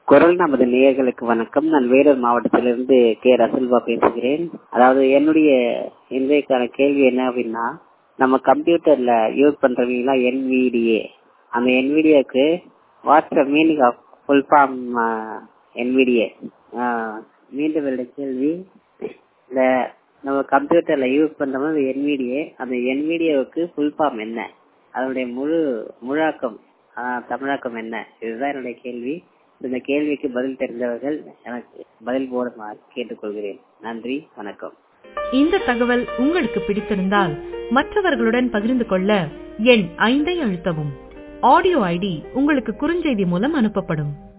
குரல் நமது நேயர்களுக்கு வணக்கம் நான் வேலூர் மாவட்டத்திலிருந்து கே ரசல்வா பேசுகிறேன் அதாவது என்னுடைய இன்றைக்கான கேள்வி என்ன அப்படின்னா நம்ம கம்ப்யூட்டர்ல யூஸ் பண்றவங்களா என்விடிஏ அந்த என்விடிஏக்கு what's the meaning of full form NVDA மீண்டும் என்னுடைய கேள்வி இந்த நம்ம கம்ப்யூட்டர்ல யூஸ் பண்றோம் என்விடிஏ அந்த என்விடிஏவுக்கு ஃபுல் ஃபார்ம் என்ன அதனுடைய முழு முழாக்கம் ஆஹ், தமிழாக்கம் என்ன இதுதான் என்னுடைய கேள்வி இந்த கேள்விக்கு பதில் தெரிந்தவர்கள் எனக்கு பதில் போடுமாறு கேட்டுக்கொள்கிறேன் நன்றி வணக்கம் இந்த தகவல் உங்களுக்கு பிடித்திருந்தால் மற்றவர்களுடன் பகிர்ந்து கொள்ள எண் ஐந்தை அழுத்தவும் ஆடியோ ஐடி உங்களுக்கு குறுஞ்செய்தி மூலம் அனுப்பப்படும்